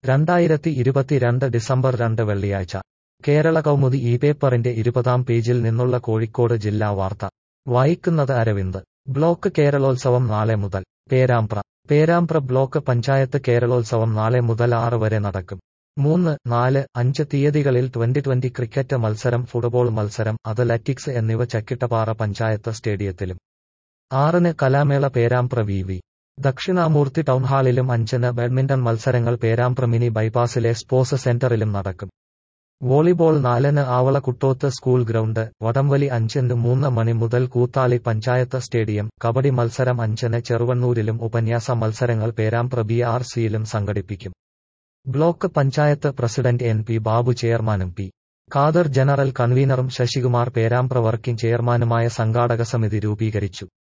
രണ്ടായിരത്തി ഇരുപത്തിരണ്ട് ഡിസംബർ രണ്ട് വെള്ളിയാഴ്ച കേരള കൗമുദി ഈ പേപ്പറിന്റെ ഇരുപതാം പേജിൽ നിന്നുള്ള കോഴിക്കോട് ജില്ലാ വാർത്ത വായിക്കുന്നത് അരവിന്ദ് ബ്ലോക്ക് കേരളോത്സവം നാളെ മുതൽ പേരാമ്പ്ര പേരാമ്പ്ര ബ്ലോക്ക് പഞ്ചായത്ത് കേരളോത്സവം നാളെ മുതൽ ആറ് വരെ നടക്കും മൂന്ന് നാല് അഞ്ച് തീയതികളിൽ ട്വന്റി ട്വന്റി ക്രിക്കറ്റ് മത്സരം ഫുട്ബോൾ മത്സരം അത്ലറ്റിക്സ് എന്നിവ ചക്കിട്ടപ്പാറ പഞ്ചായത്ത് സ്റ്റേഡിയത്തിലും ആറിന് കലാമേള പേരാമ്പ്ര വി വി ദക്ഷിണാമൂർത്തി ടൗൺഹാളിലും അഞ്ചിന് ബാഡ്മിന്റൺ മത്സരങ്ങൾ പേരാമ്പ്ര മിനി ബൈപ്പാസിലെ സ്പോർട്സ് സെന്ററിലും നടക്കും വോളിബോൾ നാലിന് ആവള കുട്ടോത്ത് സ്കൂൾ ഗ്രൗണ്ട് വടംവലി അഞ്ചിന് മൂന്ന് മണി മുതൽ കൂത്താളി പഞ്ചായത്ത് സ്റ്റേഡിയം കബഡി മത്സരം അഞ്ചിന് ചെറുവണ്ണൂരിലും ഉപന്യാസ മത്സരങ്ങൾ പേരാമ്പ്ര ബി ആർ സിയിലും സംഘടിപ്പിക്കും block panchayat president N P Babu ചെയർമാനും പി ഖാദർ ജനറൽ കൺവീനറും ശശികുമാർ പേരാമ്പ്ര വർക്കിംഗ് ചെയർമാനുമായ സംഘാടക സമിതി രൂപീകരിച്ചു